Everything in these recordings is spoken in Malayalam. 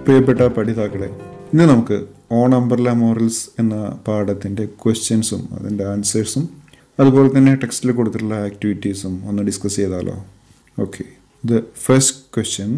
പ്രിയപ്പെട്ട പഠിതാക്കളെ ഇന്ന് നമുക്ക് ഓൺ അംബർല മോറൽസ് എന്ന പാഠത്തിൻ്റെ ക്വസ്റ്റ്യൻസും അതിൻ്റെ ആൻസേഴ്സും അതുപോലെ തന്നെ ടെക്സ്റ്റിൽ കൊടുത്തിട്ടുള്ള ആക്ടിവിറ്റീസും ഒന്ന് ഡിസ്കസ് ചെയ്താലോ okay the first question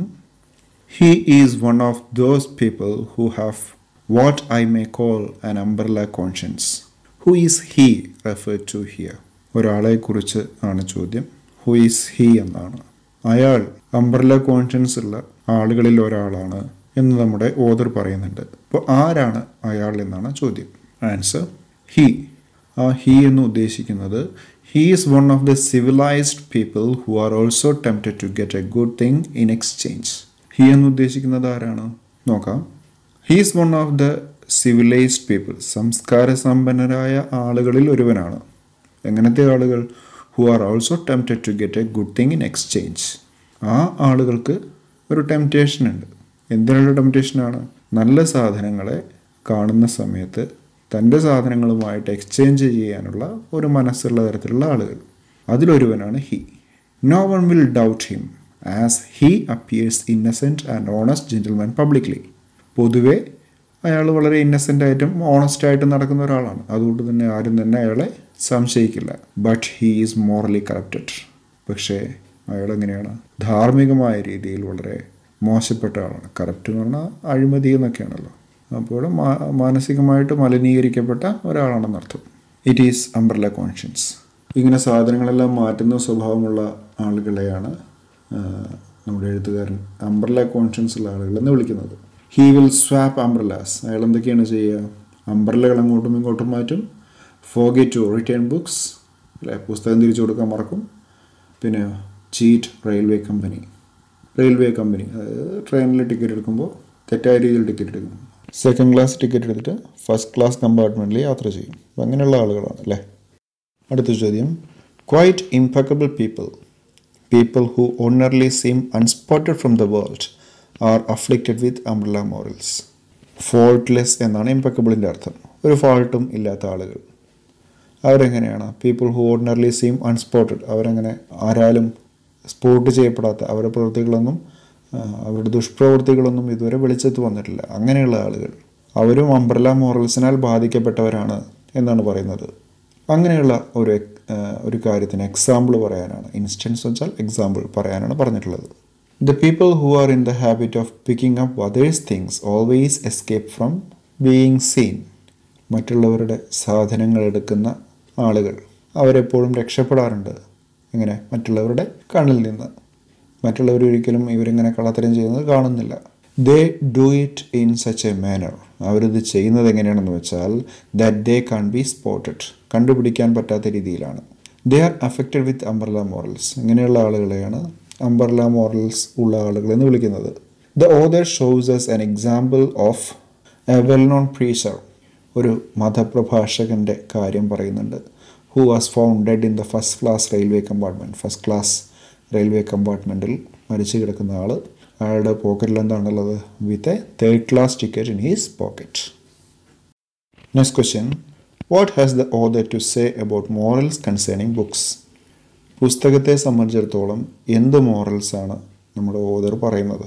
he is one of those people who have what I may call an umbrella conscience who is he refer to here ഒരാളെക്കുറിച്ച് ആണ് ചോദ്യം ഹു ഈസ് ഹീ എന്നാണ് അയാൾ അംബർല കോൺഷ്യൻസ് ഉള്ള ആളുകളിൽ ഒരാളാണ് എന്ന് നമ്മുടെ ഓദർ പറയുന്നുണ്ട് അപ്പോൾ ആരാണ് അയാൾ എന്നാണ് ചോദ്യം ആൻസർ ഹീ ആ ഹീ എന്ന് ഉദ്ദേശിക്കുന്നത് he is one of the civilized people who are also tempted to get a good thing in exchange he എന്ന് ഉദ്ദേശിക്കുന്നത് ആരാണ് നോക്കാം he is one of the civilized people സംസ്കാര സമ്പന്നരായ ആളുകളിൽ ഒരുവനാണ് എങ്ങനത്തെ ആളുകൾ who are also tempted to get a good thing in exchange ആ ആളുകൾക്ക് ഒരു ടെംപ്റ്റേഷൻ ഉണ്ട് എന്തിനുള്ള ടെംപ്റ്റേഷനാണ് നല്ല സാധനങ്ങളെ കാണുന്ന സമയത്ത് തൻ്റെ സാധനങ്ങളുമായിട്ട് എക്സ്ചേഞ്ച് ചെയ്യാനുള്ള ഒരു മനസ്സുള്ള തരത്തിലുള്ള ആളുകൾ അതിലൊരുവനാണ് he no one will doubt him as he appears innocent and honest gentleman publicly പൊതുവെ അയാൾ വളരെ ഇന്നസെൻ്റ് ആയിട്ടും ഓണസ്റ്റ് ആയിട്ടും നടക്കുന്ന ഒരാളാണ് അതുകൊണ്ട് തന്നെ ആരും തന്നെ അയാളെ സംശയിക്കില്ല but he is morally corrupted പക്ഷേ അയാൾ എങ്ങനെയാണ് ധാർമ്മികമായ രീതിയിൽ വളരെ മോശപ്പെട്ട ആളാണ് കറപ്റ്റ് എന്ന് പറഞ്ഞാൽ അഴിമതി എന്നൊക്കെയാണല്ലോ അപ്പോൾ മാനസികമായിട്ട് മലിനീകരിക്കപ്പെട്ട ഒരാളാണെന്നർത്ഥം ഇറ്റ് ഈസ് അംബ്രല കോൺഷ്യൻസ് ഇങ്ങനെ സാധനങ്ങളെല്ലാം മാറ്റുന്ന സ്വഭാവമുള്ള ആളുകളെയാണ് നമ്മുടെ എഴുത്തുകാരൻ അംബ്രല കോൺഷ്യൻസ് ഉള്ള ആളുകൾ എന്ന് വിളിക്കുന്നത് ഹീ വിൽ സ്വാപ്പ് അംബ്രലാസ് അയാൾ എന്തൊക്കെയാണ് ചെയ്യുക അംബ്രലകൾ അങ്ങോട്ടും ഇങ്ങോട്ടും മാറ്റും ഫോഗെറ്റ് ടു റിട്ടേൺ ബുക്സ് അല്ലെ പുസ്തകം തിരിച്ചു കൊടുക്കാൻ മറക്കും പിന്നെ cheat railway company railway company അതായത് ട്രെയിനിൽ ടിക്കറ്റ് എടുക്കുമ്പോൾ തെറ്റായ രീതിയിൽ ടിക്കറ്റ് എടുക്കും സെക്കൻഡ് ക്ലാസ് ടിക്കറ്റ് എടുത്തിട്ട് ഫസ്റ്റ് ക്ലാസ് കമ്പാർട്ട്മെൻറ്റിൽ യാത്ര ചെയ്യും അപ്പം അങ്ങനെയുള്ള ആളുകളാണ് അല്ലേ അടുത്ത ചോദ്യം quite impeccable people people who ordinarily seem unspotted from the world are afflicted with umbrella morals faultless എന്നാണ് ഇംപെക്കബിളിൻ്റെ അർത്ഥം ഒരു ഫോൾട്ടും ഇല്ലാത്ത ആളുകൾ അവരെങ്ങനെയാണ് people who ordinarily seem unspotted അവരെങ്ങനെ ആരാലും സ്പോട്ട് ചെയ്യപ്പെടാത്ത അവരുടെ പ്രവൃത്തികളൊന്നും അവരുടെ ദുഷ്പ്രവൃത്തികളൊന്നും ഇതുവരെ വെളിച്ചത്ത് വന്നിട്ടില്ല അങ്ങനെയുള്ള ആളുകൾ അവരും അംബ്രല മോറൽസിനാൽ ബാധിക്കപ്പെട്ടവരാണ് എന്നാണ് പറയുന്നത് അങ്ങനെയുള്ള ഒരു ഒരു കാര്യത്തിന് എക്സാമ്പിൾ പറയാനാണ് ഇൻസ്റ്റൻസ് വെച്ചാൽ എക്സാമ്പിൾ പറയാനാണ് പറഞ്ഞിട്ടുള്ളത് the people who are in the habit of picking up others things always escape from being seen മറ്റുള്ളവരുടെ സാധനങ്ങൾ എടുക്കുന്ന ആളുകൾ അവരെപ്പോഴും രക്ഷപ്പെടാറുണ്ട് എങ്ങനെ മറ്റുള്ളവരുടെ കണ്ണിൽ നിന്ന് മറ്റുള്ളവർ ഒരിക്കലും ഇവരിങ്ങനെ കള്ളത്തരം ചെയ്യുന്നത് കാണുന്നില്ല they do it in such a manner അവരിത് ചെയ്യുന്നത് എങ്ങനെയാണെന്ന് വെച്ചാൽ that they can't be spotted കണ്ടുപിടിക്കാൻ പറ്റാത്ത രീതിയിലാണ് they are affected with umbrella morals ഇങ്ങനെയുള്ള ആളുകളെയാണ് അംബർല മോറൽസ് ഉള്ള ആളുകൾ എന്ന് വിളിക്കുന്നത് the author shows as an example of a well known preacher ഒരു മതപ്രഭാഷകൻ്റെ കാര്യം പറയുന്നുണ്ട് who was found dead in the first class railway compartment first class railway കമ്പാർട്ട്മെൻറ്റിൽ മരിച്ചു കിടക്കുന്ന ആൾ അയാളുടെ പോക്കറ്റിൽ എന്താണുള്ളത് with a third class ticket in his pocket next question what has the author to say about morals concerning books പുസ്തകത്തെ സംബന്ധിച്ചിടത്തോളം എന്ത് മോറൽസ് ആണ് നമ്മുടെ ഓദർ പറയുന്നത്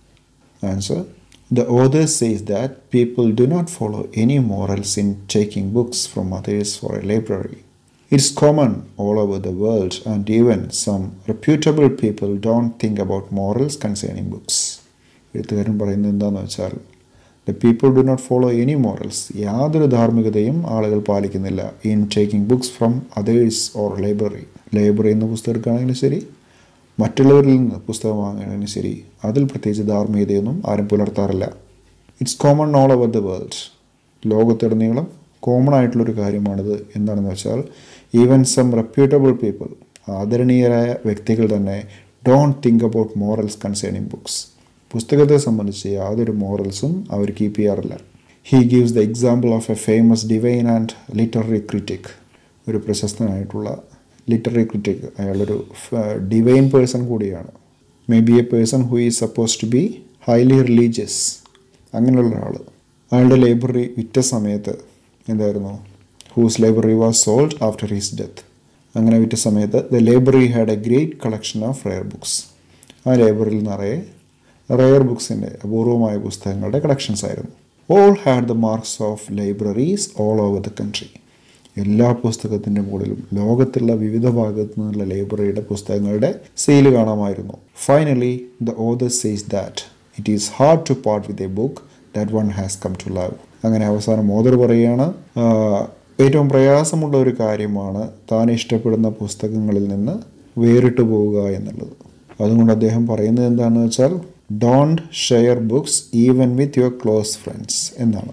answer The author says that people do not follow any morals in taking books from others for a library. It's common all over the world, and even some reputable people don't think about morals concerning books. എഴുത്തുകാരൻ പറയുന്നത് എന്താണെന്ന് വെച്ചാൽ the people do not follow any morals യാതൊരു ധാർമ്മികതയും ആളുകൾ പാലിക്കുന്നില്ല in taking books from others or library ലൈബ്രറിയിൽ നിന്ന് പുസ്തകം എടുക്കുകയാണെങ്കിലും ശരി മറ്റുള്ളവരിൽ നിന്ന് പുസ്തകം വാങ്ങുകയാണെങ്കിൽ ശരി അതിൽ പ്രത്യേകിച്ച് ധാർമ്മികതയൊന്നും ആരും പുലർത്താറില്ല it's common all over the world ലോകത്തുടനീളം കോമൺ ആയിട്ടുള്ളൊരു കാര്യമാണിത് എന്താണെന്ന് വെച്ചാൽ ഈവൻ സം റെപ്യൂട്ടബിൾ പീപ്പിൾ ആദരണീയരായ വ്യക്തികൾ തന്നെ don't think about morals concerning books പുസ്തകത്തെ സംബന്ധിച്ച് യാതൊരു മോറൽസും അവർ കീപ്പ് ചെയ്യാറില്ല he gives the example of a famous divine and literary critic ഒരു പ്രശസ്തനായിട്ടുള്ള ലിറ്റററി ക്രിറ്റിക് അയാളൊരു ഡിവൈൻ പേഴ്സൺ കൂടിയാണ് may be a person who is suppose to be highly religious അങ്ങനെയുള്ള ആൾ അയാളുടെ ലൈബ്രറി വിറ്റ സമയത്ത് എന്തായിരുന്നു whose library was sold after his death അങ്ങനെ വിറ്റ സമയത്ത് the library had a great collection of rare books ആ ലൈബ്രറിയിൽ നിറയെ റെയർ ബുക്സിൻ്റെ അപൂർവമായ പുസ്തകങ്ങളുടെ കളക്ഷൻസ് ആയിരുന്നു all had the marks of libraries all over the country എല്ലാ പുസ്തകത്തിൻ്റെ മുകളിലും ലോകത്തുള്ള വിവിധ ഭാഗത്തു നിന്നുള്ള ലൈബ്രറിയുടെ പുസ്തകങ്ങളുടെ സെയില് കാണാമായിരുന്നു finally the author says that it is hard to part with a book that one has come to love അങ്ങനെ അവസാനം ഓദർ പറയുകയാണ് ഏറ്റവും പ്രയാസമുള്ള ഒരു കാര്യമാണ് താൻ ഇഷ്ടപ്പെടുന്ന പുസ്തകങ്ങളിൽ നിന്ന് വേറിട്ട് പോവുക എന്നുള്ളത് അതുകൊണ്ട് അദ്ദേഹം പറയുന്നത് എന്താണെന്ന് വെച്ചാൽ don't share books even with your close friends എന്നാണ്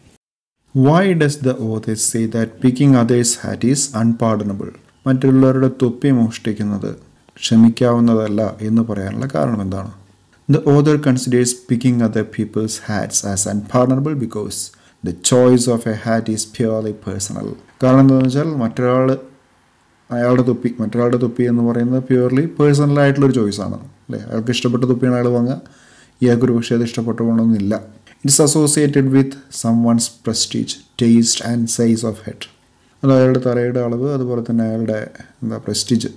why does the authors say that picking others hat is unpardonable മറ്റുള്ളവരുടെ തൊപ്പി മോഷ്ടിക്കുന്നത് ക്ഷമിക്കാവുന്നതല്ല എന്ന് പറയാനുള്ള കാരണം എന്താണ് the author considers picking other people's hats as unpardonable because the choice of a hat is purely personal കാരണം എന്താണെന്ന് വെച്ചാൽ മറ്റൊരാൾ അയാളുടെ തൊപ്പി മറ്റൊരാളുടെ തൊപ്പി എന്ന് പറയുന്നത് പ്യുവർലി പേഴ്സണൽ ആയിട്ടുള്ളൊരു ചോയ്സാണ് അല്ലേ അയാൾക്ക് ഇഷ്ടപ്പെട്ട തൊപ്പിയാണ് അയാൾ വാങ്ങുക ഇയാൾക്കൊരു പക്ഷേ അത് ഇഷ്ടപ്പെട്ടുകൊണ്ടൊന്നുമില്ല it's associated with someone's prestige taste and size of head അത് അയാളുടെ തലയുടെ അളവ് അതുപോലെ തന്നെ അയാളുടെ എന്താ പ്രസ്റ്റീജ്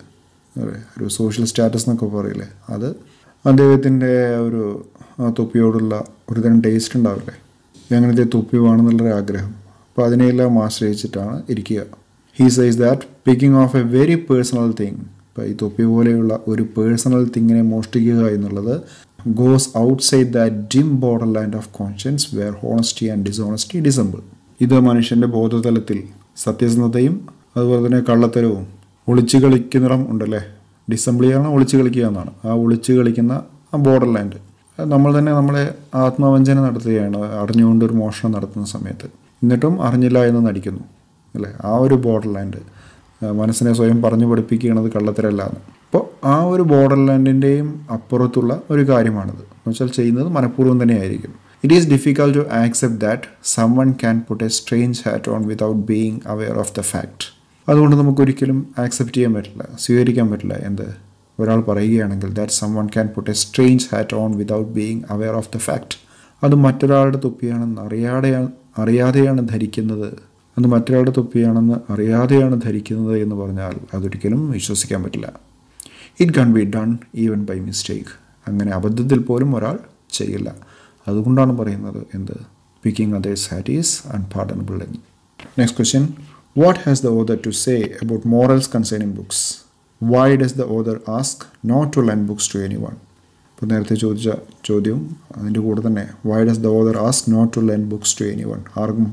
ഒരു സോഷ്യൽ സ്റ്റാറ്റസ് എന്നൊക്കെ പറയില്ലേ അത് അദ്ദേഹത്തിൻ്റെ ഒരു തൊപ്പിയോടുള്ള ഒരു തരം ടേസ്റ്റ് ഉണ്ടാവില്ലേ അങ്ങനത്തെ തൊപ്പി വേണമെന്നുള്ളൊരു ആഗ്രഹം അപ്പോൾ അതിനെയെല്ലാം ആശ്രയിച്ചിട്ടാണ് ഇരിക്കുക he says that picking of a very personal thing ഇപ്പോൾ ഈ തൊപ്പി പോലെയുള്ള ഒരു പേഴ്സണൽ തിങ്ങിനെ മോഷ്ടിക്കുക എന്നുള്ളത് goes outside that dim borderland of conscience where honesty and dishonesty dissemble ഇത് മനുഷ്യൻ്റെ ബോധതലത്തിൽ സത്യസന്ധതയും അതുപോലെ തന്നെ കള്ളത്തരവും ഒളിച്ചു കളിക്കുന്നിടം ഉണ്ടല്ലേ ഡിസംബിളിയാണ് ഒളിച്ചു കളിക്കുക എന്നാണ് ആ ഒളിച്ചു കളിക്കുന്ന ആ ബോർഡർ ലാൻഡ് നമ്മൾ തന്നെ നമ്മളെ ആത്മവഞ്ചന നടത്തുകയാണ് അറിഞ്ഞുകൊണ്ട് ഒരു മോഷണം നടത്തുന്ന സമയത്ത് എന്നിട്ടും അറിഞ്ഞില്ല എന്ന് നടിക്കുന്നു അല്ലേ ആ ഒരു ബോർഡർ ലാൻഡ് മനസ്സിനെ സ്വയം പറഞ്ഞു പഠിപ്പിക്കുകയാണത് കള്ളത്തരല്ല എന്ന് അപ്പോൾ ആ ഒരു ബോർഡർ ലാൻഡിൻ്റെയും അപ്പുറത്തുള്ള ഒരു കാര്യമാണിത് എന്ന് വെച്ചാൽ ചെയ്യുന്നത് മനഃപൂർവ്വം തന്നെയായിരിക്കും it is difficult to accept that someone can put a strange hat on without being aware of the fact അതുകൊണ്ട് നമുക്കൊരിക്കലും ആക്സെപ്റ്റ് ചെയ്യാൻ പറ്റില്ല സ്വീകരിക്കാൻ പറ്റില്ല എന്ത് ഒരാൾ പറയുകയാണെങ്കിൽ that someone can put a strange hat on without being aware of the fact അത് മറ്റൊരാളുടെ തൊപ്പിയാണെന്ന് അറിയാതെയാണ് അറിയാതെയാണ് ധരിക്കുന്നത് അത് മറ്റൊരാളുടെ തൊപ്പിയാണെന്ന് അറിയാതെയാണ് ധരിക്കുന്നത് എന്ന് പറഞ്ഞാൽ അതൊരിക്കലും വിശ്വസിക്കാൻ പറ്റില്ല it can be done even by mistake അങ്ങനെ അബദ്ധത്തിൽ പോലും ഒരാൾ ചെയ്യില്ല അതുകൊണ്ടാണ് പറയുന്നത് എന്ത് picking others hat is unpardonable എന്ന് next question what has the author to say about morals concerning books why does the author ask not to lend books to anyone ഇപ്പോൾ നേരത്തെ ചോദിച്ച ചോദ്യവും അതിൻ്റെ കൂടെ തന്നെ why does the author ask not to lend books to anyone ആർക്കും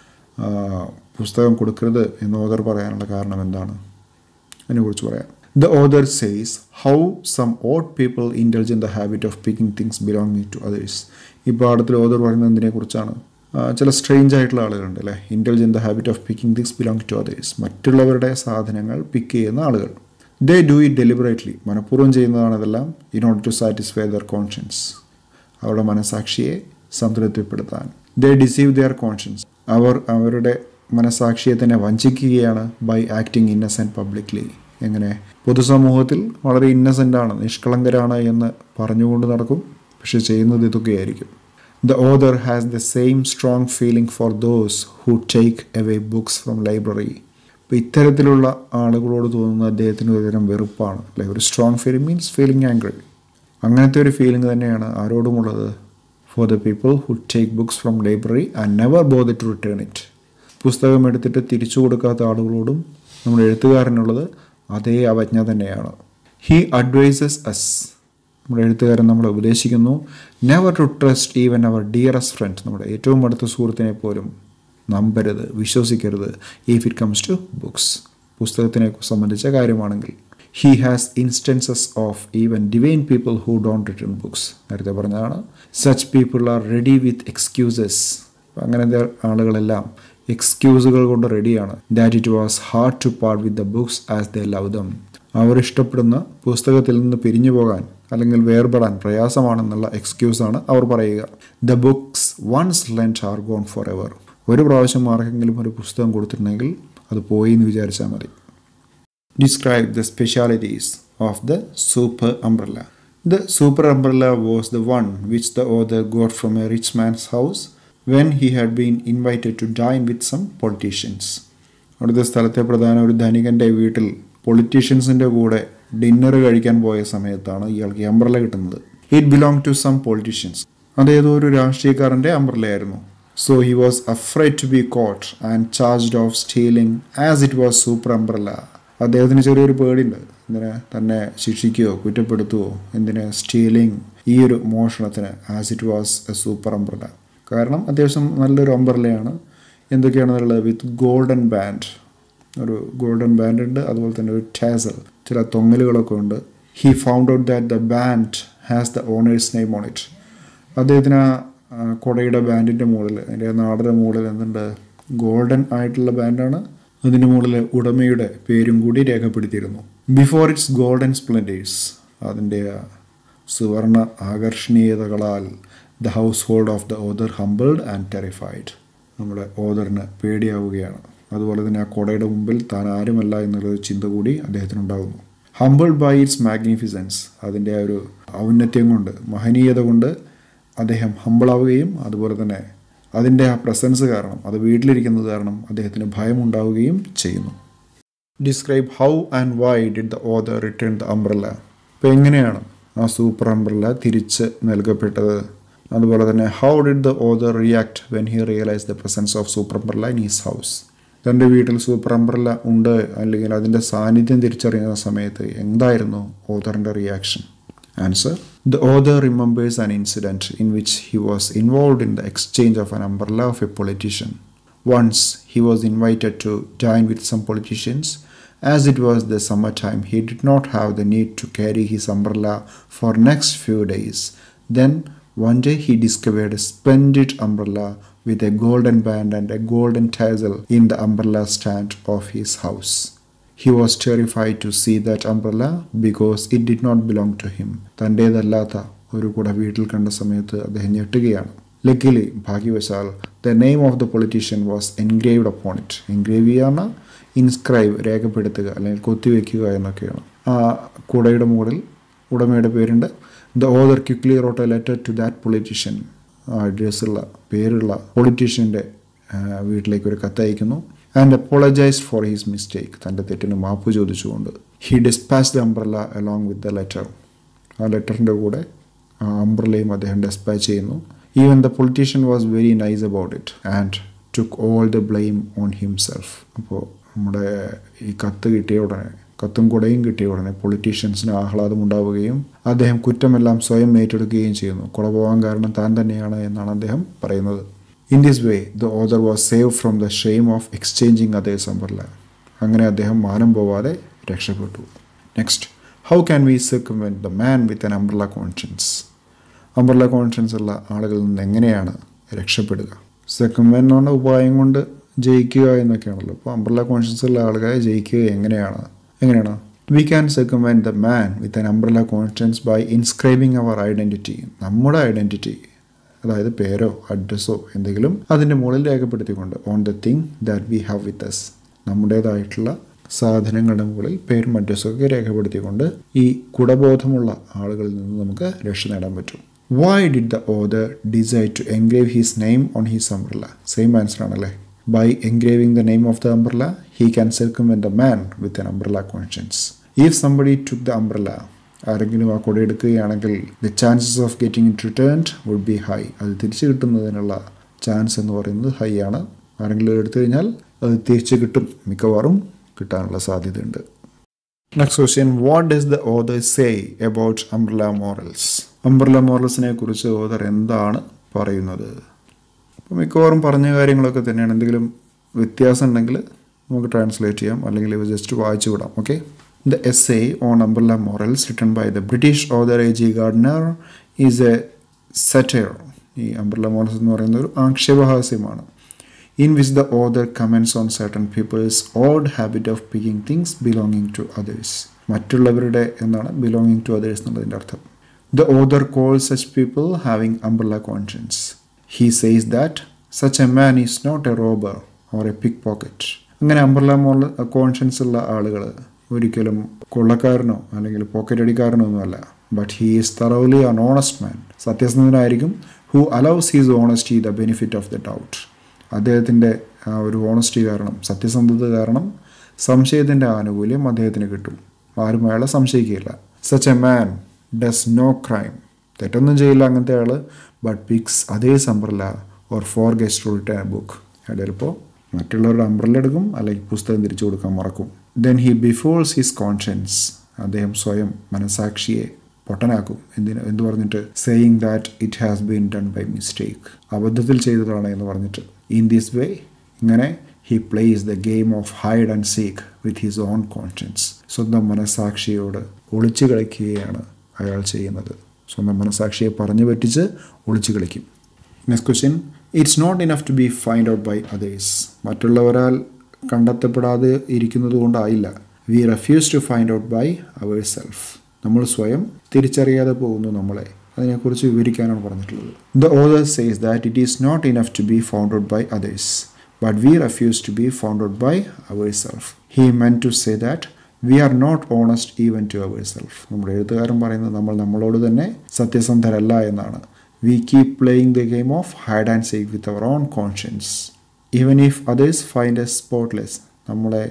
പുസ്തകം കൊടുക്കരുത് എന്ന് ഓദർ പറയാനുള്ള കാരണം എന്താണ് അതിനെക്കുറിച്ച് പറയാം the author says how some odd people indulge in the habit of picking things belonging to others ഈ പാഠത്തിൽ ഓദർ പറയുന്നതിനെ കുറിച്ചാണ് ചില സ്ട്രേഞ്ച് ആയിട്ടുള്ള ആളുകളുണ്ട് അല്ലേ indulge in the habit of picking things belong to others മറ്റുള്ളവരുടെ സാധനങ്ങൾ പിക്ക് ചെയ്യുന്ന ആളുകൾ ദേ ഡു ഇറ്റ് ഡെലിബറേറ്റ്ലി മനഃപൂർവ്വം ചെയ്യുന്നതാണ് ഇതെല്ലാം in order to satisfy their conscience അവരുടെ മനസാക്ഷിയെ സംതൃപ്തിപ്പെടുത്താൻ ദേ ഡിസീവ് ദെയർ കോൺഷ്യൻസ് അവർ അവരുടെ മനസാക്ഷിയെ തന്നെ വഞ്ചിക്കുകയാണ് ബൈ ആക്ടിങ് ഇന്നസെൻറ്റ് പബ്ലിക്ലി എങ്ങനെ പൊതുസമൂഹത്തിൽ വളരെ ഇന്നസെൻ്റ് ആണ് നിഷ്കളങ്കരാണ് എന്ന് പറഞ്ഞുകൊണ്ട് നടക്കും പക്ഷെ ചെയ്യുന്നത് ഇതൊക്കെയായിരിക്കും the author has the same strong feeling for those who take away books from library അപ്പോൾ ഇത്തരത്തിലുള്ള ആളുകളോട് തോന്നുന്ന അദ്ദേഹത്തിന് ഒരുതരം വെറുപ്പാണ് അല്ലെ ഒരു strong feeling means feeling angry അങ്ങനത്തെ ഒരു ഫീലിംഗ് തന്നെയാണ് ആരോടുമുള്ളത് for the people who take books from library and never bother to return it പുസ്തകം എടുത്തിട്ട് തിരിച്ചു കൊടുക്കാത്ത ആളുകളോടും നമ്മുടെ എഴുത്തുകാരനുള്ളത് അതേ അവജ്ഞ തന്നെയാണ് ഹീ അഡ്വൈസസ് അസ് നമ്മുടെ എഴുത്തുകാരൻ നമ്മളെ ഉപദേശിക്കുന്നു never to trust even our dearest friend നമ്മുടെ ഏറ്റവും അടുത്ത സുഹൃത്തിനെ പോലും നമ്പരുത് വിശ്വസിക്കരുത് if it comes to books പുസ്തകത്തിനെ സംബന്ധിച്ച കാര്യമാണെങ്കിൽ he has instances of even divine people who don't return books നേരത്തെ പറഞ്ഞതാണ് such people are ready with excuses അങ്ങനത്തെ ആളുകളെല്ലാം എക്സ്ക്യൂസുകൾ കൊണ്ട് റെഡിയാണ് that it was hard to part with the books as the love them അവർ ഇഷ്ടപ്പെടുന്ന പുസ്തകത്തിൽ നിന്ന് പിരിഞ്ഞു പോകാൻ അല്ലെങ്കിൽ വേർപെടാൻ പ്രയാസമാണെന്നുള്ള എക്സ്ക്യൂസാണ് അവർ പറയുക the books once lent are gone forever ഒരു പ്രാവശ്യം ആർക്കെങ്കിലും ഒരു പുസ്തകം കൊടുത്തിട്ടുണ്ടെങ്കിൽ അത് പോയി എന്ന് വിചാരിച്ചാൽ മതി describe the specialities of the super umbrella the super umbrella was the one which the author got from a rich man's house when he had been invited to dine with some politicians അവിടുത്തെ സ്ഥലത്തെ പ്രധാന ഒരു ധനികൻ്റെ വീട്ടിൽ പൊളിറ്റീഷ്യൻസിൻ്റെ കൂടെ ഡിന്നർ കഴിക്കാൻ പോയ സമയത്താണ് ഇയാൾക്ക് അംബ്രല കിട്ടുന്നത് it belong to some politicians അതേതോ ഒരു രാഷ്ട്രീയക്കാരൻ്റെ അംബ്രലയായിരുന്നു so he was afraid to be caught and charged of stealing as it was super umbrella അദ്ദേഹത്തിന് ചെറിയൊരു പേടിയുണ്ട് എന്തിനെ തന്നെ ശിക്ഷിക്കുകയോ കുറ്റപ്പെടുത്തുകയോ എന്തിന് സ്റ്റീലിംഗ് ഈ ഒരു മോഷണത്തിന് as it was a super umbrella കാരണം അത്യാവശ്യം നല്ലൊരു അംബ്രലയാണ് എന്തൊക്കെയാണെന്നുള്ളത് വിത്ത് ഗോൾഡൻ ബാൻഡ് ഒരു ഗോൾഡൻ ബാൻഡ് ഉണ്ട് അതുപോലെ തന്നെ ഒരു ടാസൽ ചില തൊങ്ങലുകളൊക്കെ ഉണ്ട് he found out that the band has the owner's name on it അദ്ദേഹത്തിന് ആ കൊടയുടെ ബാൻഡിൻ്റെ മുകളിൽ അതിൻ്റെ നാടിൻ്റെ മുകളിൽ എന്തുണ്ട് ഗോൾഡൻ ആയിട്ടുള്ള ബാൻഡാണ് അതിൻ്റെ മുകളിൽ ഉടമയുടെ പേരും കൂടി രേഖപ്പെടുത്തിയിരുന്നു ബിഫോർ ഇറ്റ്സ് ഗോൾഡൻ സ്പ്ലെൻഡേഴ്സ് അതിൻ്റെ സുവർണ ആകർഷണീയതകളാൽ the household of the author humbled and terrified നമ്മുടെ ഓദറിന് പേടിയാവുകയാണ് അതുപോലെ തന്നെ ആ കൊടയുടെ മുമ്പിൽ താൻ ആരുമല്ല എന്നുള്ളൊരു ചിന്ത കൂടി അദ്ദേഹത്തിനുണ്ടാകുന്നു ഹംബിൾഡ് ബൈ ഇറ്റ്സ് മാഗ്നിഫിസൻസ് അതിൻ്റെ ആ ഒരു ഔന്നത്യം കൊണ്ട് മഹനീയത കൊണ്ട് അദ്ദേഹം ഹമ്പിളാവുകയും അതുപോലെ തന്നെ അതിൻ്റെ ആ പ്രസൻസ് കാരണം അത് വീട്ടിലിരിക്കുന്നത് കാരണം അദ്ദേഹത്തിന് ഭയമുണ്ടാവുകയും ചെയ്യുന്നു describe how and why did the author return the umbrella അപ്പോൾ എങ്ങനെയാണ് ആ സൂപ്പർ അംബ്രല്ല തിരിച്ച് നൽകപ്പെട്ടത് അതുപോലെ തന്നെ how did the author react when he realise the presence of super umbrella in his house തൻ്റെ വീട്ടിൽ സൂപ്പർ അംബ്രല്ല ഉണ്ട് അല്ലെങ്കിൽ അതിൻ്റെ സാന്നിധ്യം തിരിച്ചറിയുന്ന സമയത്ത് എന്തായിരുന്നു ഓദറിൻ്റെ reaction answer The author remembers an incident in which he was involved in the exchange of an umbrella of a politician. Once he was invited to dine with some politicians. As it was the summertime, he did not have the need to carry his umbrella for next few days. Then one day he discovered a splendid umbrella with a golden band and a golden tassel in the umbrella stand of his house. He was terrified to see that umbrella because it did not belong to him. തൻ്റേതല്ലാത്ത ഒരു കുട വീട്ടിൽ കണ്ട സമയത്ത് അദ്ദേഹം ഞെട്ടുകയാണ് ലക്കിലി ഭാഗ്യവശാൽ the name of the politician was engraved upon it engrave ചെയ്യുന്ന ഇൻസ്ക്രൈബ് രേഖപ്പെടുത്തുക അല്ലെങ്കിൽ കൊത്തിവെക്കുക എന്നൊക്കെയാണ് ആ കുടയുടെ മുകളിൽ ഉടമയുടെ പേരുണ്ട് the author quickly wrote a letter to that politician ആ അഡ്രസ്സുള്ള പേരുള്ള പൊളിറ്റീഷ്യൻ്റെ വീട്ടിലേക്ക് ഒരു കത്തയക്കുന്നു and apologized for his mistake തൻ്റെ തെറ്റിന് മാപ്പ് ചോദിച്ചുകൊണ്ട് he dispatch the umbrella along with the letter ആ ലെറ്ററിൻ്റെ കൂടെ ആ അംബ്രലയും അദ്ദേഹം ഡിസ്പാച്ച് ചെയ്യുന്നു even the politician was very nice about it and took all the blame on himself അപ്പോൾ നമ്മുടെ ഈ കത്ത് കിട്ടിയ ഉടനെ കത്തും കുടയും കിട്ടിയ ഉടനെ പൊളിറ്റീഷ്യൻസിന് ആഹ്ലാദം ഉണ്ടാവുകയും അദ്ദേഹം കുറ്റമെല്ലാം സ്വയം ഏറ്റെടുക്കുകയും ചെയ്യുന്നു കുട പോകാൻ കാരണം താൻ തന്നെയാണ് എന്നാണ് അദ്ദേഹം പറയുന്നത് in this way the author was save from the shame of exchanging others umbrella അങ്ങനെ അദ്ദേഹം മാനം പോവാതെ രക്ഷപ്പെട്ടു next how can we circumvent the man with an umbrella conscience umbrella conscience ഉള്ള ആളുകളിൽ നിന്ന് എങ്ങനെയാണ് രക്ഷപ്പെടുക സെക്കംവെൻ എന്ന് പറഞ്ഞ ഉപായം കൊണ്ട് ജയിക്കുക എന്നൊക്കെയാണല്ലോ അപ്പോൾ അംബ്രല്ല കോൺഷ്യൻസ് ഉള്ള ആളുകളെ ജയിക്കുക എങ്ങനെയാണ് എങ്ങനെയാണ് we can circumvent the man with an umbrella conscience by inscribing our identity നമ്മുടെ ഐഡൻറ്റിറ്റി അതായത് പേരോ അഡ്രസ്സോ എന്തെങ്കിലും അതിൻ്റെ മുകളിൽ രേഖപ്പെടുത്തിക്കൊണ്ട് on the thing that we have with us നമ്മുടേതായിട്ടുള്ള സാധനങ്ങളുടെ മുകളിൽ പേരും അഡ്രസ്സും ഒക്കെ രേഖപ്പെടുത്തിക്കൊണ്ട് ഈ കുടബോധമുള്ള ആളുകളിൽ നിന്ന് നമുക്ക് രക്ഷ നേടാൻ പറ്റും why did the author decide to engrave his name on his umbrella same answer ആണല്ലേ by engraving the name of the umbrella he can circumvent the man with an umbrella conscience if somebody took the umbrella ആരെങ്കിലും ആ കൊട എടുക്കുകയാണെങ്കിൽ the chances of getting it returned would be high അത് തിരിച്ചു കിട്ടുന്നതിനുള്ള ചാൻസ് എന്ന് പറയുന്നത് ഹൈ ആണ് ആരെങ്കിലും എടുത്തു കഴിഞ്ഞാൽ അത് തിരിച്ചു കിട്ടും മിക്കവാറും കിട്ടാനുള്ള സാധ്യതയുണ്ട് next question what does the author say about umbrella morals umbrella മോറൽസിനെ കുറിച്ച് ഓദർ എന്താണ് പറയുന്നത് അപ്പോൾ മിക്കവാറും പറഞ്ഞ കാര്യങ്ങളൊക്കെ തന്നെയാണ് എന്തെങ്കിലും വ്യത്യാസം ഉണ്ടെങ്കിൽ നമുക്ക് ട്രാൻസ്ലേറ്റ് ചെയ്യാം അല്ലെങ്കിൽ ഇവ ജസ്റ്റ് വായിച്ചു വിടാം okay the essay on umbrella morals written by the British author A G Gardiner is a satire ഈ അംബ്രല മോറൽസ് എന്ന് പറയുന്നത് ഒരു ആക്ഷേപഹാസ്യമാണ് in which the author comments on certain people's odd habit of picking things belonging to others. മറ്റുള്ളവരുടെ എന്നാണ് ബിലോങ്ങിങ് ടു അതേഴ്സ് എന്നുള്ളതിൻ്റെ അർത്ഥം the author call such people having umbrella conscience he says that such a man is not a robber or a pickpocket അങ്ങനെ അംബ്രല മോൾ കോൺഷ്യൻസ് ഉള്ള ആളുകൾ ഒരിക്കലും കൊള്ളക്കാരനോ അല്ലെങ്കിൽ പോക്കറ്റ് അടിക്കാരനോ ഒന്നുമല്ല but he is thoroughly an honest man സത്യസന്ധനായിരിക്കും who allows his honesty the benefit of the doubt അദ്ദേഹത്തിൻ്റെ ആ ഒരു ഓണസ്റ്റി കാരണം സത്യസന്ധത കാരണം സംശയത്തിൻ്റെ ആനുകൂല്യം അദ്ദേഹത്തിന് കിട്ടും ആരും അയാളെ സംശയിക്കുകയില്ല such a man does no crime തെറ്റൊന്നും ചെയ്യില്ല അങ്ങനത്തെ ആൾ but picks other umbrella or forgets to return book അയാൾ ചിലപ്പോൾ മറ്റുള്ളവരുടെ അംബ്രല്ല എടുക്കും അല്ലെങ്കിൽ പുസ്തകം തിരിച്ചു കൊടുക്കാൻ മറക്കും then he befools his conscience അദ്ദേഹം സ്വയം മനസാക്ഷിയെ പൊട്ടനാക്കും എന്തിന് എന്ത് പറഞ്ഞിട്ട് saying that it has been done by mistake അബദ്ധത്തിൽ ചെയ്തതാണ് എന്ന് പറഞ്ഞിട്ട് ഇൻ ദിസ് വേ ഇങ്ങനെ he plays the game of hide and seek with his own conscience സ്വന്തം മനസാക്ഷിയോട് ഒളിച്ചു കളിക്കുകയാണ് അയാൾ ചെയ്യുന്നത് സ്വന്തം മനസാക്ഷിയെ പറഞ്ഞു പറ്റിച്ച് ഒളിച്ചു കളിക്കും next question it's not enough to be find out by others മറ്റുള്ളവരാൽ കണ്ടെത്തപ്പെടാതെ ഇരിക്കുന്നത് കൊണ്ടായില്ല we refuse to find out by our self നമ്മൾ സ്വയം തിരിച്ചറിയാതെ പോകുന്നു നമ്മളെ അതിനെക്കുറിച്ച് വിവരിക്കാനാണ് പറഞ്ഞിട്ടുള്ളത് the author says that it is not enough to be found out by others but we refuse to be found out by our self he men to say that we are not honest even to our self നമ്മുടെ എഴുത്തുകാരൻ പറയുന്നത് നമ്മൾ നമ്മളോട് തന്നെ സത്യസന്ധരല്ല എന്നാണ് we keep playing the game of hide and seek with our own conscience even if others find a spotless നമ്മളെ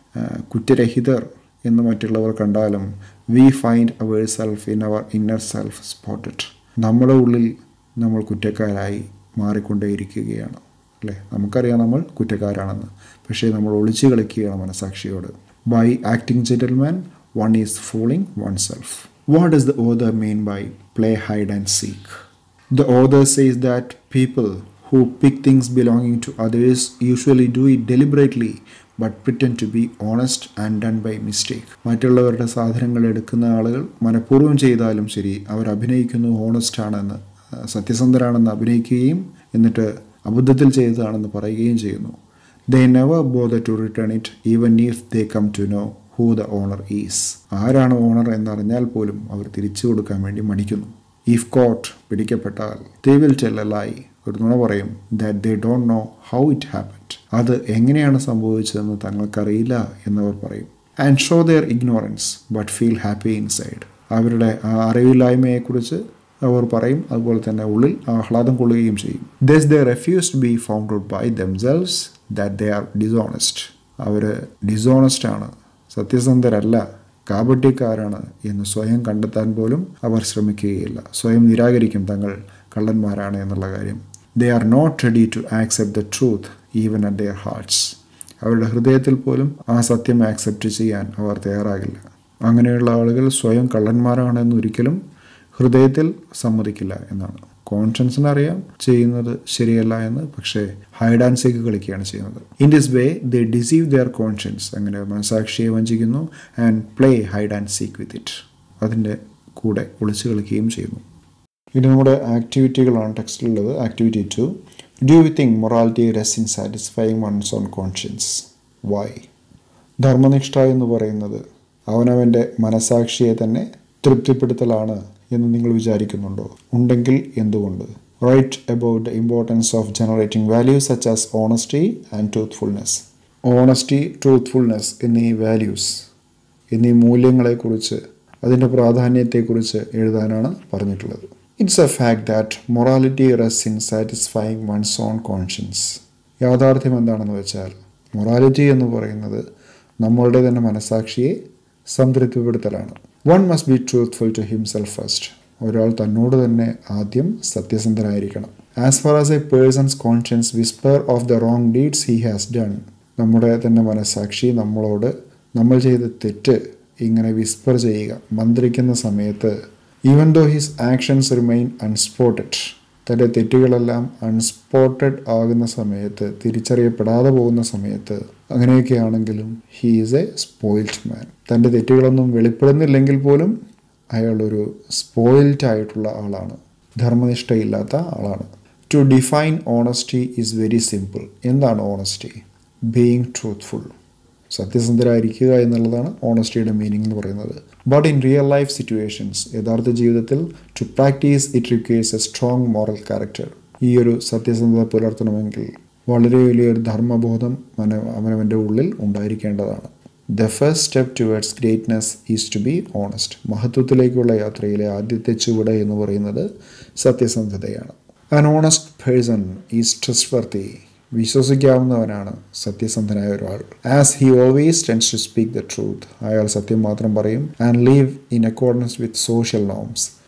കുറ്റരഹിതർ എന്ന് മറ്റുള്ളവർ കണ്ടാലും we find our self in our inner self spotted നമ്മുടെ ഉള്ളിൽ നമ്മൾ കുറ്റക്കാരായി മാറിക്കൊണ്ടേയിരിക്കുകയാണ് അല്ലേ നമുക്കറിയാം നമ്മൾ കുറ്റക്കാരാണെന്ന് പക്ഷേ നമ്മൾ ഒളിച്ചു കളിക്കുകയാണ് മനസാക്ഷിയോട് by acting gentleman one is fooling one self what does the other mean by play hide and seek The author says that people who pick things belonging to others usually do it deliberately but pretend to be honest and done by mistake. മറ്റുള്ളവരുടെ സാധനങ്ങൾ എടുക്കുന്ന ആളുകൾ മനഃപൂർവ്വം ചെയ്താലും ശരി അവർ അഭിനയിക്കുന്നു ഓണസ്റ്റ് ആണെന്ന് സത്യസന്ധരാണെന്ന് അഭിനയിക്കുകയും എന്നിട്ട് അബദ്ധത്തിൽ ചെയ്തതാണെന്ന് പറയുകയും ചെയ്യുന്നു they never bother to return it even if they come to know who the owner is ആരാണ് ഓണർ എന്നറിഞ്ഞാൽ പോലും അവർ തിരിച്ചു കൊടുക്കാൻ വേണ്ടി മടിക്കുന്നു ഇഫ് കോട്ട് പിടിക്കപ്പെട്ടാൽ they will tell a lie ഒരു നുണ പറയും that they don't know how it happened അത് എങ്ങനെയാണ് സംഭവിച്ചതെന്ന് തങ്ങൾക്കറിയില്ല എന്നവർ പറയും and show their ignorance but feel happy inside അവരുടെ ആ അറിവില്ലായ്മയെക്കുറിച്ച് അവർ പറയും അതുപോലെ തന്നെ ഉള്ളിൽ ആഹ്ലാദം കൊള്ളുകയും ചെയ്യും thus they refuse to be found out by themselves that they are dishonest അവർ ഡിസോണസ്റ്റ് ആണ് സത്യസന്ധരല്ല കാപട്യക്കാരാണ് എന്ന് സ്വയം കണ്ടെത്താൻ പോലും അവർ ശ്രമിക്കുകയില്ല സ്വയം നിരാകരിക്കും തങ്ങൾ കള്ളന്മാരാണ് എന്നുള്ള കാര്യം they are not ready to accept the truth even at their hearts അവരുടെ ഹൃദയത്തിൽ പോലും ആ സത്യം ആക്സെപ്റ്റ് ചെയ്യാൻ അവർ തയ്യാറാകില്ല അങ്ങനെയുള്ള ആളുകൾ സ്വയം കള്ളന്മാരാണെന്ന് ഒരിക്കലും ഹൃദയത്തിൽ സമ്മതിക്കില്ല എന്നാണ് കോൺഷ്യൻസിന് അറിയാം ചെയ്യുന്നത് ശരിയല്ല എന്ന് പക്ഷേ ഹൈഡ് ആൻഡ് സീക്ക് കളിക്കുകയാണ് ചെയ്യുന്നത് in this way they deceive their conscience അങ്ങനെ മനസാക്ഷിയെ വഞ്ചിക്കുന്നു and play hide and seek with it അതിൻ്റെ കൂടെ ഒളിച്ചു കളിക്കുകയും ചെയ്യുന്നു ഇനി നമ്മുടെ ആക്ടിവിറ്റികളാണ് ടെക്സ്റ്റിലുള്ളത് activity two do you think morality rests in satisfying one's own conscience why ധർമ്മനിഷ്ഠ എന്ന് പറയുന്നത് അവനവൻ്റെ മനസാക്ഷിയെ തന്നെ തൃപ്തിപ്പെടുത്തലാണ് എന്ന് നിങ്ങൾ വിചാരിക്കുന്നുണ്ടോ ഉണ്ടെങ്കിൽ എന്തുകൊണ്ട് write about the importance of generating values such as honesty and truthfulness honesty truthfulness എന്നീ വാല്യൂസ് എന്നീ മൂല്യങ്ങളെക്കുറിച്ച് അതിൻ്റെ പ്രാധാന്യത്തെക്കുറിച്ച് എഴുതാനാണ് പറഞ്ഞിട്ടുള്ളത് it's a fact that morality rests in satisfying one's own conscience യാഥാർത്ഥ്യം എന്താണെന്ന് വെച്ചാൽ മൊറാലിറ്റി എന്ന് പറയുന്നത് നമ്മളുടെ തന്നെ മനസാക്ഷിയെ സംതൃപ്തിപ്പെടുത്തലാണ് one must be truthful to himself first ഒരാൾ തന്നോട് തന്നെ ആദ്യം സത്യസന്ധനായിരിക്കണം as far as a person's conscience whisper of the wrong deeds he has done നമ്മുടെ തന്നെ മനസാക്ഷി നമ്മളോട് നമ്മൾ ചെയ്ത തെറ്റ് ഇങ്ങനെ വിസ്പർ ചെയ്യുക മന്ത്രിക്കുന്ന സമയത്ത് even though his actions remain unspotted തൻ്റെ തെറ്റുകളെല്ലാം അൺസ്പോട്ടഡ് ആകുന്ന സമയത്ത് തിരിച്ചറിയപ്പെടാതെ പോകുന്ന സമയത്ത് അങ്ങനെയൊക്കെ ആണെങ്കിലും he is a spoiled man തൻ്റെ തെറ്റുകളൊന്നും വെളിപ്പെടുന്നില്ലെങ്കിൽ പോലും അയാൾ ഒരു സ്പോയിൽഡ് ആയിട്ടുള്ള ആളാണ് ധർമ്മനിഷ്ഠയില്ലാത്ത ആളാണ് to define honesty is very simple എന്താണ് ഓണസ്റ്റി ബീയിങ് ട്രൂത്ത്ഫുൾ സത്യസന്ധരായിരിക്കുക എന്നുള്ളതാണ് ഓണസ്റ്റിയുടെ മീനിങ് എന്ന് പറയുന്നത് but in real life situations യഥാർത്ഥ ജീവിതത്തിൽ to practise it requires a strong moral character ഈ ഒരു സത്യസന്ധത പുലർത്തണമെങ്കിൽ വളരെ വലിയൊരു ധർമ്മബോധം മന അവനവൻ്റെ ഉള്ളിൽ ഉണ്ടായിരിക്കേണ്ടതാണ് the first step towards greatness is to be honest മഹത്വത്തിലേക്കുള്ള യാത്രയിലെ ആദ്യത്തെ ചുവട് എന്ന് പറയുന്നത് സത്യസന്ധതയാണ് an honest person is trustworthy വിശ്വസിക്കാവുന്നവനാണ് സത്യസന്ധനായ ഒരാൾ as he always tends to speak the truth അയാൾ സത്യം മാത്രം പറയും and live in accordance with social norms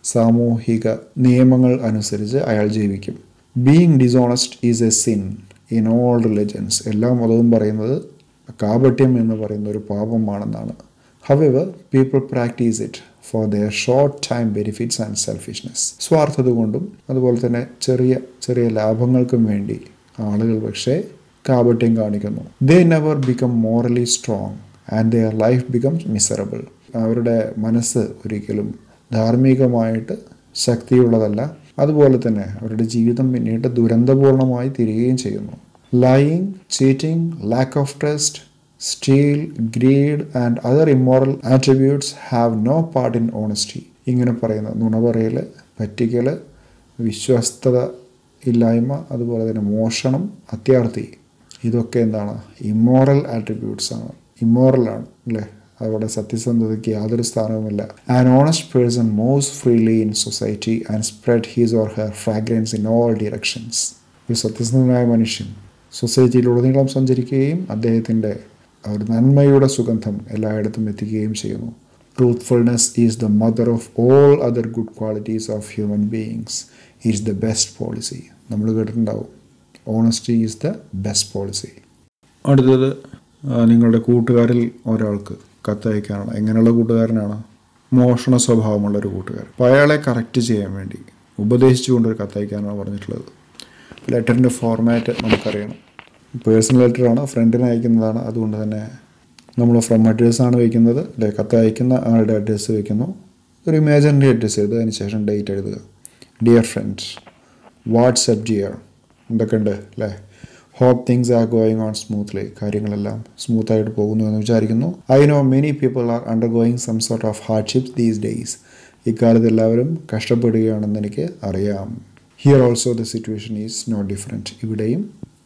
സാമൂഹിക നിയമങ്ങൾ അനുസരിച്ച് അയാൾ ജീവിക്കും being dishonest is a sin in all religions എല്ലാ മതവും പറയുന്നത് കാപട്യം എന്ന് പറയുന്ന ഒരു പാപമാണെന്നാണ് however people practise it for their short time benefits and selfishness സ്വാർത്ഥത കൊണ്ടും അതുപോലെ തന്നെ ചെറിയ ചെറിയ ലാഭങ്ങൾക്കും വേണ്ടി ആളുകൾ പക്ഷേ കാപട്യം കാണിക്കുന്നു they never become morally strong and their life becomes miserable അവരുടെ മനസ്സ് ഒരിക്കലും ധാർമ്മികമായിട്ട് ശക്തിയുള്ളതല്ല അതുപോലെ തന്നെ അവരുടെ ജീവിതം പിന്നീട് ദുരന്തപൂർണമായി തീരുകയും ചെയ്യുന്നു lying cheating lack of trust steal greed and other immoral attributes have no part in honesty ഇങ്ങനെ പറയുന്ന നുണ പറയൽ പറ്റിക്കൽ വിശ്വസ്തത ഇല്ലായ്മ അതുപോലെ തന്നെ മോഷണം അത്യാർത്ഥി ഇതൊക്കെ എന്താണ് ഇമ്മോറൽ ആട്രിബ്യൂട്ട്സ് ആണ് ഇമ്മോറലാണ് അല്ലേ അവിടെ സത്യസന്ധതയ്ക്ക് യാതൊരു സ്ഥാനവുമില്ല an honest person moves freely in society and spread his or her fragrance in all directions ഒരു സത്യസന്ധനായ മനുഷ്യൻ സൊസൈറ്റിയിലുടനീളം സഞ്ചരിക്കുകയും അദ്ദേഹത്തിൻ്റെ ഒരു നന്മയുടെ സുഗന്ധം എല്ലായിടത്തും എത്തിക്കുകയും ചെയ്യുന്നു truthfulness is the mother of all other good qualities of human beings is the best policy നമ്മൾ കേട്ടിട്ടുണ്ടാവും honesty is the best policy അടുത്തത് നിങ്ങളുടെ കൂട്ടുകാരിൽ ഒരാൾക്ക് കത്തയക്കാനാണ് എങ്ങനെയുള്ള കൂട്ടുകാരനാണ് മോഷണ സ്വഭാവമുള്ള ഒരു കൂട്ടുകാരൻ അപ്പോൾ അയാളെ കറക്റ്റ് ചെയ്യാൻ വേണ്ടി ഉപദേശിച്ചുകൊണ്ടൊരു കത്തയക്കാനാണ് പറഞ്ഞിട്ടുള്ളത് ലെറ്ററിൻ്റെ ഫോർമാറ്റ് നമുക്കറിയണം പേഴ്സണൽ ലെറ്ററാണ് ഫ്രണ്ടിന് അയക്കുന്നതാണ് അതുകൊണ്ട് തന്നെ നമ്മൾ ഫ്രം അഡ്രസ്സാണ് വയ്ക്കുന്നത് അല്ലെ കത്ത് അയക്കുന്ന ആളുടെ അഡ്രസ്സ് വയ്ക്കുന്നു ഒരു ഇമാജിനറി അഡ്രസ്സ് എഴുതുക അതിന് ശേഷം ഡേറ്റ് എഴുതുക ഡിയർ ഫ്രണ്ട് വാട്സപ്പ് ഡിയർ എന്തൊക്കെയുണ്ട് അല്ലേ hope things are going on smoothly കാര്യങ്ങളെല്ലാം സ്മൂത്തായിട്ട് പോകുന്നു എന്ന് വിചാരിക്കുന്നു I know many people are undergoing some sort of hardships these days ഇക്കാലത്ത് എല്ലാവരും കഷ്ടപ്പെടുകയാണെന്ന് എനിക്ക് അറിയാം here also the situation is not different ഇവിടെയും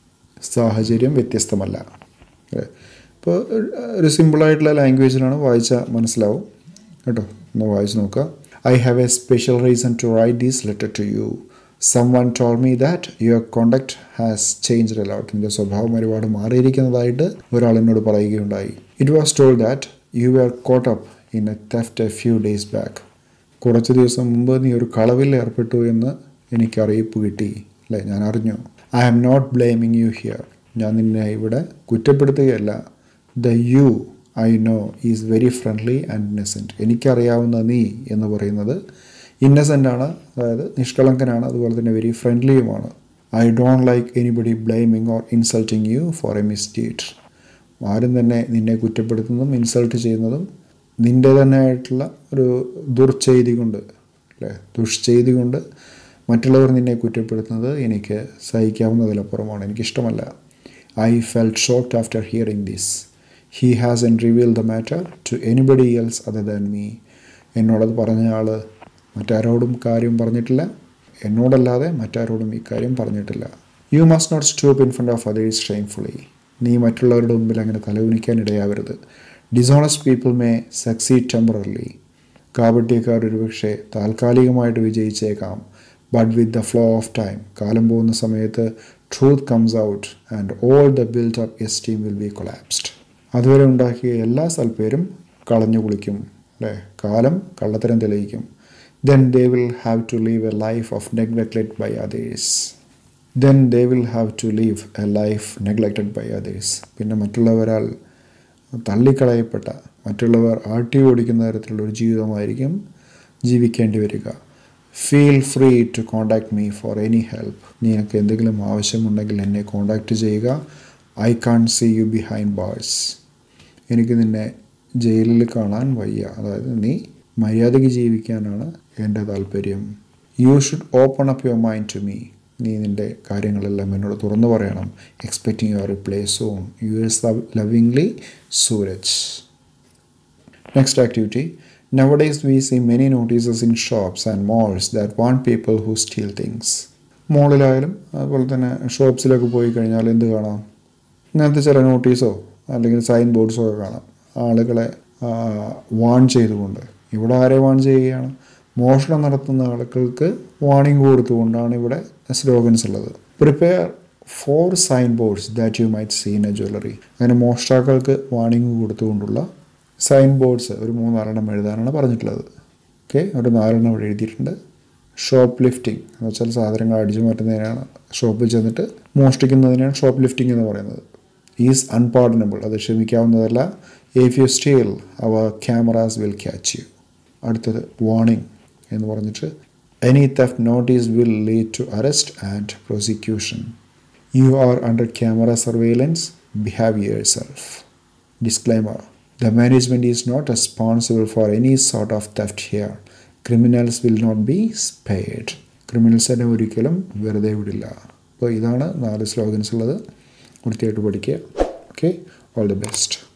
സാഹചര്യം വ്യത്യസ്തമല്ല അല്ലേ ഇപ്പോൾ ഒരു സിമ്പിളായിട്ടുള്ള ലാംഗ്വേജിലാണ് വായിച്ചാൽ മനസ്സിലാവും കേട്ടോ ഒന്ന് വായിച്ച് നോക്കുക I have a special reason to write these letter to you someone told me that your conduct has change a lot നിൻ്റെ സ്വഭാവം ഒരുപാട് മാറിയിരിക്കുന്നതായിട്ട് ഒരാൾ എന്നോട് പറയുകയുണ്ടായി it was told that you are caught up in a theft a few days back കുറച്ച് ദിവസം മുമ്പ് നീ ഒരു കളവിൽ ഏർപ്പെട്ടു എന്ന് എനിക്ക് അറിയിപ്പ് കിട്ടി അല്ലേ ഞാൻ അറിഞ്ഞു I am not blaming you here ഞാൻ നിന്നെ ഇവിടെ കുറ്റപ്പെടുത്തുകയല്ല the you I know is very friendly and innocent എനിക്കറിയാവുന്ന നീ എന്ന് പറയുന്നത് ഇന്നസെൻ്റ് ആണ് അതായത് നിഷ്കളങ്കനാണ് അതുപോലെ തന്നെ വെരി ഫ്രണ്ട്ലിയുമാണ് I don't like anybody blaming or insulting you for a mistake ആരും തന്നെ നിന്നെ കുറ്റപ്പെടുത്തുന്നതും ഇൻസൾട്ട് ചെയ്യുന്നതും നിൻ്റെ തന്നെ ആയിട്ടുള്ള ഒരു ദുർചെയ്തി കൊണ്ട് അല്ലേ ദുഷ്ചെയ്തി കൊണ്ട് മറ്റുള്ളവർ നിന്നെ കുറ്റപ്പെടുത്തുന്നത് എനിക്ക് സഹിക്കാവുന്നതിലപ്പുറമാണ് എനിക്കിഷ്ടമല്ല I felt shocked after hearing this he has not reveal the matter to anybody else other than me എന്നോടത് പറഞ്ഞ ആൾ മറ്റാരോടും കാര്യം പറഞ്ഞിട്ടില്ല എന്നോടല്ലാതെ മറ്റാരോടും ഈ കാര്യം പറഞ്ഞിട്ടില്ല you must not stop in front of others shamefully നീ മറ്റുള്ളവരുടെ മുമ്പിൽ അങ്ങനെ തലകുനിക്കാൻ ഇടയാവരുത് dishonest people may succeed temporarily കാപട്യക്കാർ ഒരുപക്ഷെ താൽക്കാലികമായിട്ട് വിജയിച്ചേക്കാം but with the flow of time കാലം പോകുന്ന സമയത്ത് truth comes out and all the build up esteem will be collapsed അതുവരെ ഉണ്ടാക്കിയ എല്ലാ സൽപ്പേരും കളഞ്ഞു കുളിക്കും അല്ലേ കാലം കള്ളത്തരം തെളിയിക്കും then they will have to live a life of neglected by others then they will have to live a life neglected by others പിന്നെ മറ്റുള്ളവരാൽ തള്ളിക്കളയപ്പെട്ട മറ്റുള്ളവർ ആട്ടി ഓടിക്കുന്ന തരത്തിലുള്ള ഒരു ജീവിതമായിരിക്കും ജീവിക്കേണ്ടി വരിക feel free to contact me for any help നിനക്ക് എന്തെങ്കിലും ആവശ്യമുണ്ടെങ്കിൽ എന്നെ കോണ്ടാക്ട് ചെയ്യുക I can't see you behind bars എനിക്ക് നിന്നെ ജയിലിൽ കാണാൻ വയ്യ അതായത് നീ മര്യാദയ്ക്ക് ജീവിക്കാനാണ് എൻ്റെ താല്പര്യം you should open up your mind to me നീ നിൻ്റെ കാര്യങ്ങളെല്ലാം എന്നോട് തുറന്നു പറയണം expecting your reply soon yours lovingly Sooraj next activity Nowadays, we see many notices in shops and malls that want people who steal things. മോളിലായാലും അതുപോലെ തന്നെ ഷോപ്സിലൊക്കെ പോയി കഴിഞ്ഞാൽ എന്ത് കാണാം ഇങ്ങനത്തെ ചില നോട്ടീസോ അല്ലെങ്കിൽ സൈൻ ബോർഡ്സോ ഒക്കെ കാണാം ആളുകളെ വാൺ ചെയ്തുകൊണ്ട് ഇവിടെ ആരെ വാൺ ചെയ്യുകയാണ് മോഷണം നടത്തുന്ന ആളുകൾക്ക് വാണിംഗ് കൊടുത്തുകൊണ്ടാണ് ഇവിടെ സ്ലോഗൻസ് ഉള്ളത് prepare four sign boards that you might seen a jewellery അങ്ങനെ മോഷ്ടാക്കൾക്ക് വാണിംഗ് കൊടുത്തുകൊണ്ടുള്ള സൈൻ ബോർഡ്സ് ഒരു മൂന്നാലെണ്ണം എഴുതാനാണ് പറഞ്ഞിട്ടുള്ളത് ഓക്കെ ഒരു നാലെണ്ണം ഇവിടെ എഴുതിയിട്ടുണ്ട് ഷോപ്പ് ലിഫ്റ്റിംഗ് എന്ന് വെച്ചാൽ സാധനങ്ങൾ അടിച്ചു മാറ്റുന്നതിനാണ് ഷോപ്പിൽ ചെന്നിട്ട് മോഷ്ടിക്കുന്നതിനാണ് ഷോപ്പ് ലിഫ്റ്റിംഗ് എന്ന് പറയുന്നത് ഈസ് അൺപാർഡനബിൾ അത് ക്ഷമിക്കാവുന്നതല്ല if you steal our cameras will catch you അടുത്തത് വാർണിംഗ് എന്ന് പറഞ്ഞിട്ട് any theft notice will lead to arrest and prosecution you are under camera surveillance behave your self disclaimer the management is not responsible for any sort of theft here criminals will not be spared ക്രിമിനൽസിനെ ഒരിക്കലും വെറുതെ വിടില്ല അപ്പോൾ ഇതാണ് നാല് സ്ലോഗൻസ് ഉള്ളത് വൃത്തിയായിട്ട് പഠിക്കുക ഓക്കെ ഓൾ ദി ബെസ്റ്റ്